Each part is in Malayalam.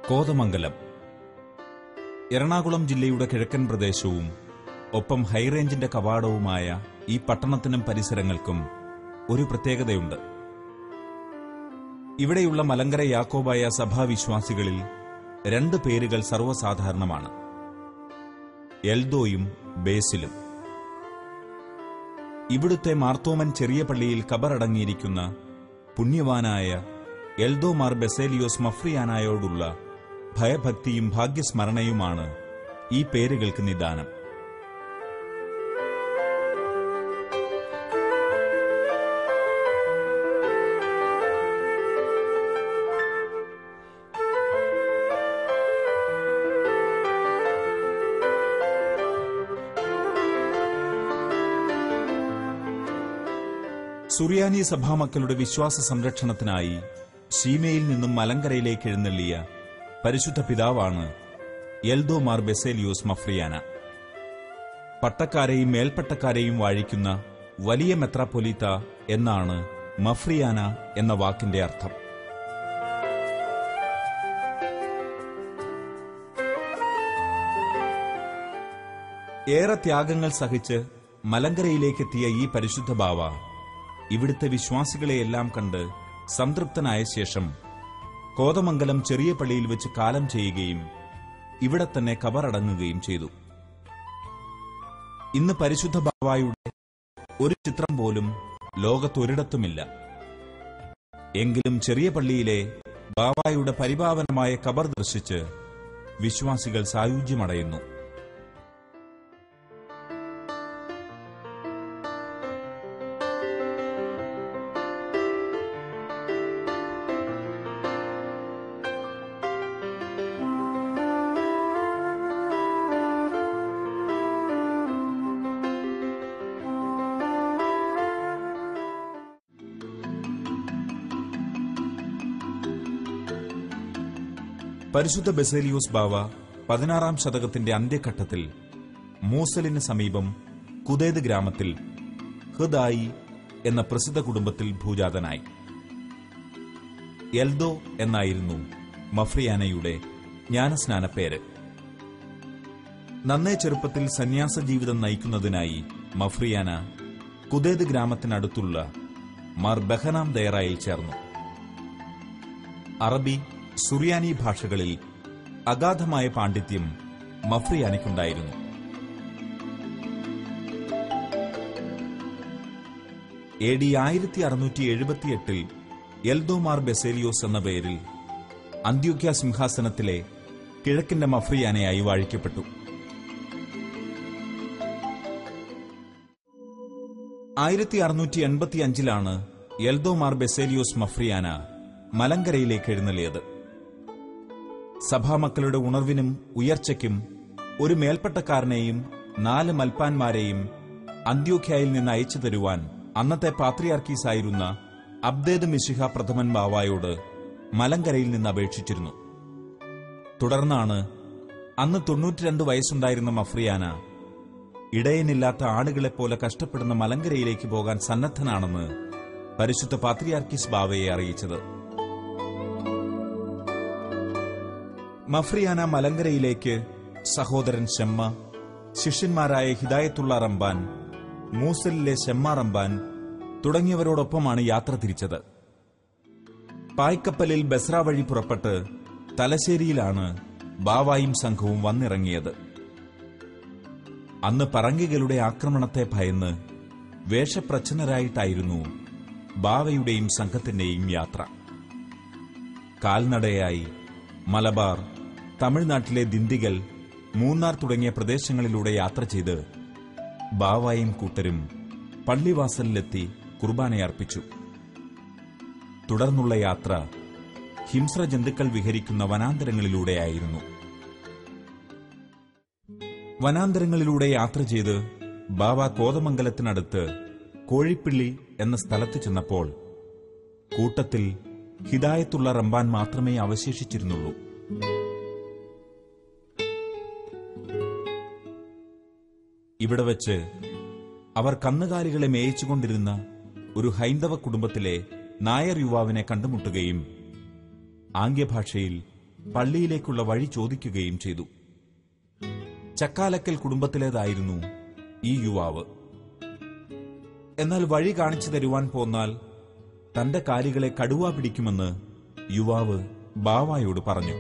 കോതമംഗലം എറണാകുളം ജില്ലയുടെ കിഴക്കൻ പ്രദേശവും ഒപ്പം ഹൈറേഞ്ചിന്റെ കവാടവുമായ ഈ പട്ടണത്തിനും പരിസരങ്ങൾക്കും ഒരു പ്രത്യേകതയുണ്ട് ഇവിടെയുള്ള മലങ്കര യാക്കോബായ സഭാവിശ്വാസികളിൽ രണ്ട് പേരുകൾ സർവ്വസാധാരണമാണ് എൽദോയും ബേസിലും ഇവിടുത്തെ മാർത്തോമൻ ചെറിയ പള്ളിയിൽ കബറടങ്ങിയിരിക്കുന്ന പുണ്യവാനായ എൽദോ മാർ ബെസേലിയോസ് മഫ്രിയാനായോടുള്ള ഭയഭക്തിയും ഭാഗ്യസ്മരണയുമാണ് ഈ പേരുകൾക്ക് നിദാനം സുറിയാനി സഭാമക്കളുടെ വിശ്വാസ സംരക്ഷണത്തിനായി സീമയിൽ നിന്നും മലങ്കരയിലേക്ക് എഴുന്നള്ളിയ പരിശുദ്ധ പിതാവാണ് എൽദോ മാർ ബെസേലിയോസ് മഫ്രിയാന പട്ടക്കാരെയും മേൽപ്പട്ടക്കാരെയും വാഴിക്കുന്ന വലിയ മെത്രാപ്പൊലീത്ത എന്നാണ് മഫ്രിയാന എന്ന വാക്കിന്റെ അർത്ഥം ഏറെ ത്യാഗങ്ങൾ സഹിച്ച് മലങ്കരയിലേക്കെത്തിയ ഈ പരിശുദ്ധ ബാവ ഇവിടുത്തെ വിശ്വാസികളെയെല്ലാം കണ്ട് സംതൃപ്തനായ ശേഷം കോതമംഗലം ചെറിയ പള്ളിയിൽ വെച്ച് കാലം ചെയ്യുകയും ഇവിടെ തന്നെ കബറടങ്ങുകയും ചെയ്തു ഇന്ന് പരിശുദ്ധ ബാവായുടെ ഒരു ചിത്രം പോലും ലോകത്തൊരിടത്തുമില്ല എങ്കിലും ചെറിയ പള്ളിയിലെ ബാവായുടെ പരിപാവനമായ കബർ ദർശിച്ച് വിശ്വാസികൾ സായുജ്യമടയുന്നു പരിശുദ്ധ ബെസേലിയോസ് ബാവ പതിനാറാം ശതകത്തിന്റെ അന്ത്യഘട്ടത്തിൽ മൂസലിന് സമീപം കുതേത് ഗ്രാമത്തിൽ ഹൃദായി എന്ന പ്രസിദ്ധ കുടുംബത്തിൽ ഭൂജാതനായി എൽദോ എന്നായിരുന്നു മഫ്രിയാനയുടെ ജ്ഞാനസ്നാന പേര് നന്നേ ചെറുപ്പത്തിൽ സന്യാസ ജീവിതം നയിക്കുന്നതിനായി മഫ്രിയാന കുതേത് ഗ്രാമത്തിനടുത്തുള്ള മാർ ബഹനാം ദയറായിൽ ചേർന്നു അറബി സുറിയാനി ഭാഷകളിൽ അഗാധമായ പാണ്ഡിത്യം മഫ്രിയാനയ്ക്കുണ്ടായിരുന്നു എ ഡി ആയിരത്തി അറുന്നൂറ്റി എഴുപത്തിയെട്ടിൽ എൽദോമാർ ബെസേലിയോസ് എന്ന പേരിൽ അന്ത്യോക്യ സിംഹാസനത്തിലെ കിഴക്കിന്റെ മഫ്രിയാനയായി വാഴിക്കപ്പെട്ടു ആയിരത്തി അറുന്നൂറ്റി എൺപത്തിയഞ്ചിലാണ് എൽദോമാർ ബെസേലിയോസ് മഫ്രിയാന മലങ്കരയിലേക്ക് എഴുന്നള്ളിയത് സഭാമക്കളുടെ ഉണർവിനും ഉയർച്ചയ്ക്കും ഒരു മേൽപ്പട്ടക്കാരനെയും നാല് മൽപ്പാന്മാരെയും അന്ത്യോഖ്യയിൽ നിന്ന് അയച്ചു തരുവാൻ അന്നത്തെ പാത്രിയാർക്കീസായിരുന്ന അബ്ദേദ് മിശിഹ പ്രഥമൻ ബാവായോട് മലങ്കരയിൽ നിന്ന് അപേക്ഷിച്ചിരുന്നു തുടർന്നാണ് അന്ന് തൊണ്ണൂറ്റിരണ്ട് വയസ്സുണ്ടായിരുന്ന മഫ്രിയാന ഇടയനില്ലാത്ത ആടുകളെപ്പോലെ കഷ്ടപ്പെടുന്ന മലങ്കരയിലേക്ക് പോകാൻ സന്നദ്ധനാണെന്ന് പരിശുദ്ധ പാത്രിയാർക്കിസ് ബാവയെ അറിയിച്ചത് മഫ്രിയാന മലങ്കരയിലേക്ക് സഹോദരൻ ഷെമ്മ ശിഷ്യന്മാരായ ഹിദായത്തുള്ള റംബാൻ മൂസലിലെ ഷെമ്മ റംബാൻ തുടങ്ങിയവരോടൊപ്പമാണ് യാത്ര തിരിച്ചത് പായ്ക്കപ്പലിൽ ബസ്ര വഴി പുറപ്പെട്ട് തലശ്ശേരിയിലാണ് ബാവായും സംഘവും വന്നിറങ്ങിയത് അന്ന് പറങ്കികളുടെ ആക്രമണത്തെ ഭയന്ന് വേഷപ്രച്ഛന്നരായിട്ടായിരുന്നു ബാവയുടെയും സംഘത്തിന്റെയും യാത്ര കാൽനടയായി മലബാർ തമിഴ്നാട്ടിലെ ദിണ്ടിഗൽ മൂന്നാർ തുടങ്ങിയ പ്രദേശങ്ങളിലൂടെ യാത്ര ചെയ്ത് ബാവായും കൂട്ടരും പള്ളിവാസലിലെത്തി കുർബാനയർപ്പിച്ചു തുടർന്നുള്ള യാത്ര ഹിംസ്ര ജന്തുക്കൾ വിഹരിക്കുന്ന വനാന്തരങ്ങളിലൂടെയായിരുന്നു വനാന്തരങ്ങളിലൂടെ യാത്ര ചെയ്ത് ബാബ കോതമംഗലത്തിനടുത്ത് കോഴിപ്പിള്ളി എന്ന സ്ഥലത്ത് ചെന്നപ്പോൾ കൂട്ടത്തിൽ ഹിദായത്തുള്ള റംബാൻ മാത്രമേ അവശേഷിച്ചിരുന്നുള്ളൂ ഇവിടെ വച്ച് അവർ കന്നുകാലികളെ മേയിച്ചുകൊണ്ടിരുന്ന ഒരു ഹൈന്ദവ കുടുംബത്തിലെ നായർ യുവാവിനെ കണ്ടുമുട്ടുകയും ആംഗ്യഭാഷയിൽ പള്ളിയിലേക്കുള്ള വഴി ചോദിക്കുകയും ചെയ്തു ചക്കാലക്കൽ കുടുംബത്തിലേതായിരുന്നു ഈ യുവാവ് എന്നാൽ വഴി കാണിച്ചു തരുവാൻ പോന്നാൽ തന്റെ കാലികളെ കടുവ പിടിക്കുമെന്ന് യുവാവ് ബാവായോട് പറഞ്ഞു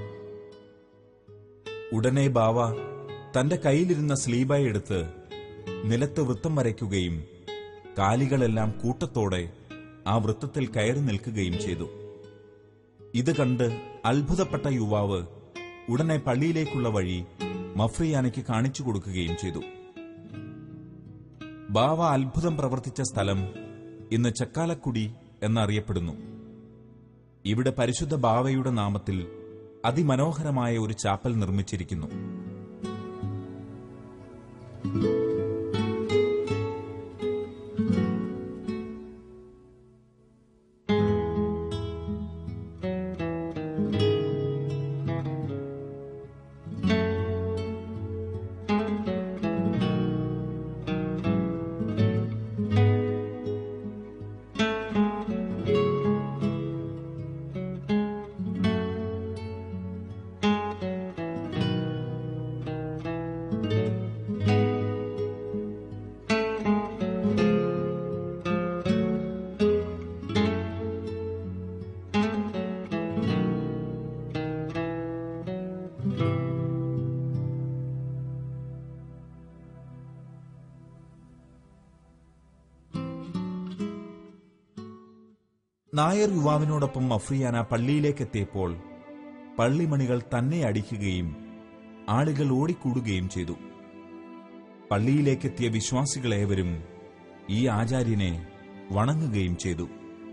ഉടനെ ബാവ തന്റെ കയ്യിലിരുന്ന സ്ലീബായി എടുത്ത് നിലത്ത് വൃത്തം വരയ്ക്കുകയും കാലികളെല്ലാം കൂട്ടത്തോടെ ആ വൃത്തത്തിൽ കയറി നിൽക്കുകയും ചെയ്തു ഇത് കണ്ട് അത്ഭുതപ്പെട്ട യുവാവ് ഉടനെ പള്ളിയിലേക്കുള്ള വഴി മഫ്രിയാനയ്ക്ക് കാണിച്ചു കൊടുക്കുകയും ചെയ്തു ബാവ അത്ഭുതം പ്രവർത്തിച്ച സ്ഥലം ഇന്ന് ചക്കാലക്കുടി എന്നറിയപ്പെടുന്നു ഇവിടെ പരിശുദ്ധ ബാവയുടെ നാമത്തിൽ അതിമനോഹരമായ ഒരു ചാപ്പൽ നിർമ്മിച്ചിരിക്കുന്നു നായർ യുവാവിനോടൊപ്പം മഫ്രിയാന പള്ളിയിലേക്കെത്തിയപ്പോൾ പള്ളിമണികൾ തന്നെ അടിക്കുകയും ആളുകൾ ഓടിക്കൂടുകയും ചെയ്തു പള്ളിയിലേക്കെത്തിയ വിശ്വാസികളേവരും ഈ ആചാര്യനെ വണങ്ങുകയും ചെയ്തു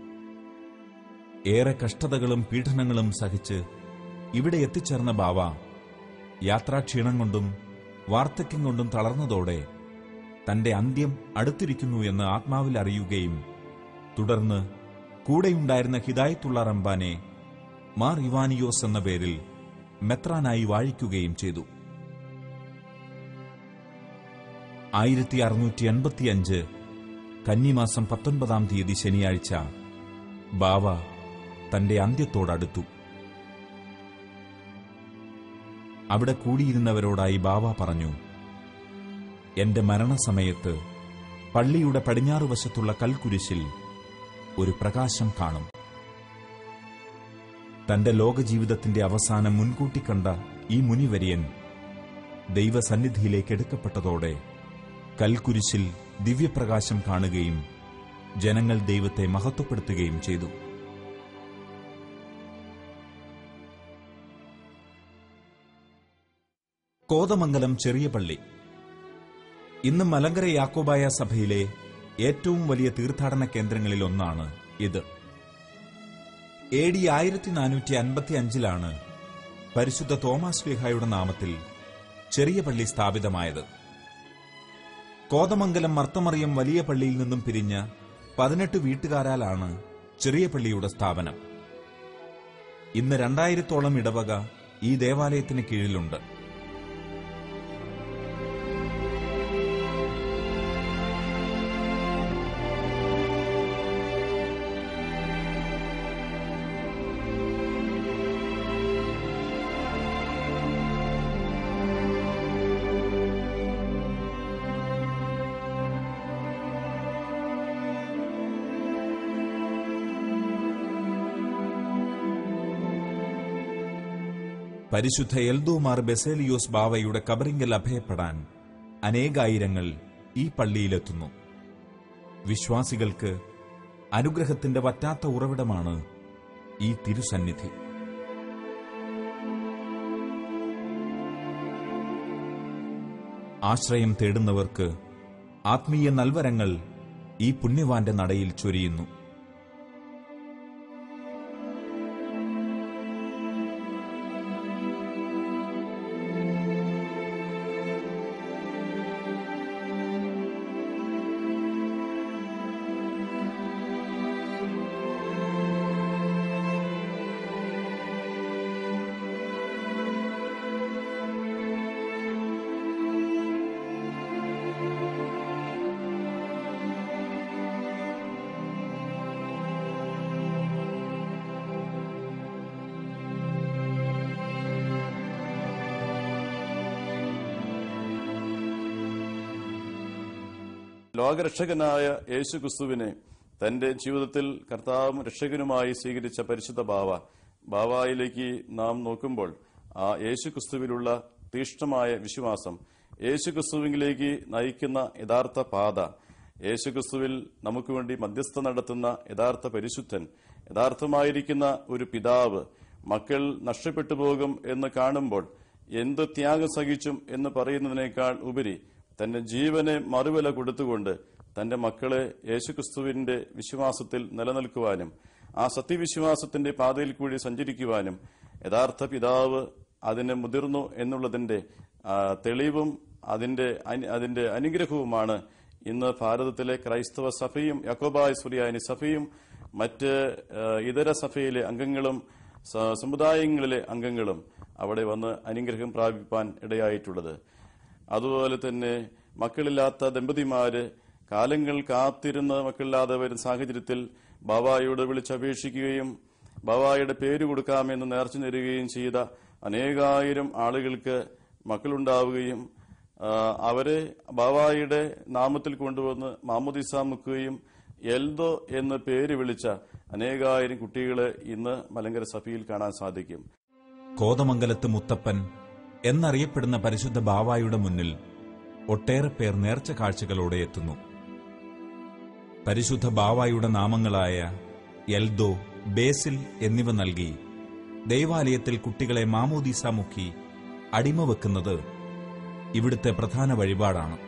ഏറെ കഷ്ടതകളും പീഡനങ്ങളും സഹിച്ച് ഇവിടെ എത്തിച്ചേർന്ന ബാവ യാത്രാക്ഷീണം കൊണ്ടും വാർദ്ധക്യം കൊണ്ടും തളർന്നതോടെ തന്റെ അന്ത്യം അടുത്തിരിക്കുന്നു എന്ന് ആത്മാവിൽ അറിയുകയും തുടർന്ന് കൂടെയുണ്ടായിരുന്ന ഹിദായത്തുള്ള റംബാനെ മാർ ഇവാനിയോസ് എന്ന പേരിൽ മെത്രാനായി വാഴിക്കുകയും ചെയ്തു ആയിരത്തി അറുന്നൂറ്റി എൺപത്തിയഞ്ച് കന്നിമാസം പത്തൊൻപതാം തീയതി ശനിയാഴ്ച ബാവ തന്റെ അന്ത്യത്തോടടുത്തു അവിടെ കൂടിയിരുന്നവരോടായി ബാവ പറഞ്ഞു എന്റെ മരണസമയത്ത് പള്ളിയുടെ പടിഞ്ഞാറുവശത്തുള്ള കൽക്കുരിശിൽ ഒരു പ്രകാശം കാണും തന്റെ ലോകജീവിതത്തിന്റെ അവസാനം മുൻകൂട്ടി കണ്ട ഈ മുനിവര്യൻ ദൈവസന്നിധിയിലേക്ക് എടുക്കപ്പെട്ടതോടെ കൽക്കുരിശിൽ ദിവ്യപ്രകാശം കാണുകയും ജനങ്ങൾ ദൈവത്തെ മഹത്വപ്പെടുത്തുകയും ചെയ്തു കോതമംഗലം ചെറിയ പള്ളി ഇന്ന് മലങ്കര യാക്കോബായ സഭയിലെ ഏറ്റവും വലിയ തീർത്ഥാടന കേന്ദ്രങ്ങളിൽ ഒന്നാണ് ഇത് എ ഡി ആയിരത്തി നാനൂറ്റി അൻപത്തി അഞ്ചിലാണ് പരിശുദ്ധ തോമാസ് ലിഹായുടെ നാമത്തിൽ ചെറിയ പള്ളി സ്ഥാപിതമായത് കോതമംഗലം മർത്തമറിയം വലിയ പള്ളിയിൽ നിന്നും പിരിഞ്ഞ പതിനെട്ട് വീട്ടുകാരാലാണ് ചെറിയ പള്ളിയുടെ സ്ഥാപനം ഇന്ന് രണ്ടായിരത്തോളം ഇടവക ഈ ദേവാലയത്തിന് കീഴിലുണ്ട് പരിശുദ്ധ എൽദോമാർ ബെസേലിയോസ് ബാവയുടെ കബറിങ്കൽ അഭയപ്പെടാൻ അനേകായിരങ്ങൾ ഈ പള്ളിയിലെത്തുന്നു വിശ്വാസികൾക്ക് അനുഗ്രഹത്തിന്റെ വറ്റാത്ത ഉറവിടമാണ് ഈ തിരുസന്നിധി ആശ്രയം തേടുന്നവർക്ക് ആത്മീയ നൽവരങ്ങൾ ഈ പുണ്യവാന്റെ നടയിൽ ചൊരിയുന്നു ലോകരക്ഷകനായ യേശു ക്രിസ്തുവിനെ തന്റെ ജീവിതത്തിൽ കർത്താവും രക്ഷകനുമായി സ്വീകരിച്ച പരിശുദ്ധ ബാവ ബാവായിലേക്ക് നാം നോക്കുമ്പോൾ ആ യേശു ക്രിസ്തുവിലുള്ള തീഷ്ണമായ വിശ്വാസം യേശു ക്രിസ്തുവിലേക്ക് നയിക്കുന്ന യഥാർത്ഥ പാത യേശു ക്രിസ്തുവിൽ നമുക്ക് വേണ്ടി മധ്യസ്ഥ നടത്തുന്ന യഥാർത്ഥ പരിശുദ്ധൻ യഥാർത്ഥമായിരിക്കുന്ന ഒരു പിതാവ് മക്കൾ നഷ്ടപ്പെട്ടു പോകും എന്ന് കാണുമ്പോൾ എന്ത് ത്യാഗം സഹിച്ചും എന്ന് പറയുന്നതിനേക്കാൾ ഉപരി തന്റെ ജീവനെ മറുവില കൊടുത്തുകൊണ്ട് തന്റെ മക്കളെ യേശുക്രിസ്തുവിന്റെ വിശ്വാസത്തിൽ നിലനിൽക്കുവാനും ആ സത്യവിശ്വാസത്തിന്റെ പാതയിൽ കൂടി സഞ്ചരിക്കുവാനും യഥാർത്ഥ പിതാവ് അതിന് മുതിർന്നു എന്നുള്ളതിന്റെ ആ, തെളിവും അതിന്റെ അനി- അതിന്റെ അനുഗ്രഹവുമാണ് ഇന്ന് ഭാരതത്തിലെ ക്രൈസ്തവ സഭയും യക്കോബായ സുറിയാനി സഭയും മറ്റ് ആ, ഇതര സഭയിലെ അംഗങ്ങളും സ- സമുദായങ്ങളിലെ അംഗങ്ങളും അവിടെ വന്ന് അനുഗ്രഹം പ്രാപിപ്പാൻ ഇടയായിട്ടുള്ളത് അതുപോലെ തന്നെ മക്കളില്ലാത്ത ദമ്പതിമാര് കാലങ്ങൾ കാത്തിരുന്ന് മക്കളില്ലാതെ വരുന്ന സാഹചര്യത്തിൽ ബാബായോട് വിളിച്ചപേക്ഷിക്കുകയും ബാബായുടെ പേര് കൊടുക്കാമെന്ന് നേർച്ചു നേരുകയും ചെയ്ത അനേകായിരം ആളുകൾക്ക് മക്കളുണ്ടാവുകയും ആ, അവരെ ബാബായുടെ നാമത്തിൽ കൊണ്ടുവന്ന് മാമുദിസ മുക്കുകയും എൽദോ എന്ന് പേര് വിളിച്ച അനേകായിരം കുട്ടികളെ ഇന്ന് മലങ്കര സഭയിൽ കാണാൻ സാധിക്കും കോതമംഗലത്ത് മുത്തപ്പൻ എന്നറിയപ്പെടുന്ന പരിശുദ്ധ ബാവായുടെ മുന്നിൽ ഒട്ടേറെ പേർ നേർച്ച കാഴ്ചകളോടെ എത്തുന്നു പരിശുദ്ധ ബാവായുടെ നാമങ്ങളായ എൽദോ ബേസിൽ എന്നിവ നൽകി ദൈവാലയത്തിൽ കുട്ടികളെ മാമോദീസ മുക്കി അടിമ വെക്കുന്നത് ഇവിടുത്തെ പ്രധാന വഴിപാടാണ്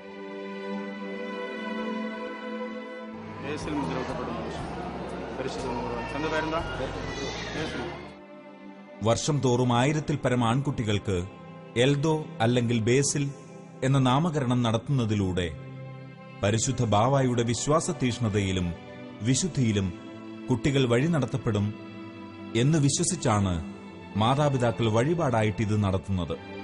യേശുവിൽ മുദ്രവെക്കപ്പെടുന്നു പരിശുദ്ധ മുഴുവൻ സ്വന്തം പേരെന്താ യേശു വർഷം തോറും ആയിരത്തിൽ പരം ആൺകുട്ടികൾക്ക് എൽദോ അല്ലെങ്കിൽ ബേസിൽ എന്ന നാമകരണം നടത്തുന്നതിലൂടെ പരിശുദ്ധ ബാവായുടെ വിശ്വാസ തീഷ്ണതയിലും വിശുദ്ധിയിലും കുട്ടികൾ വഴി നടത്തപ്പെടും എന്ന് വിശ്വസിച്ചാണ് മാതാപിതാക്കൾ വഴിപാടായിട്ട് ഇത് നടത്തുന്നത്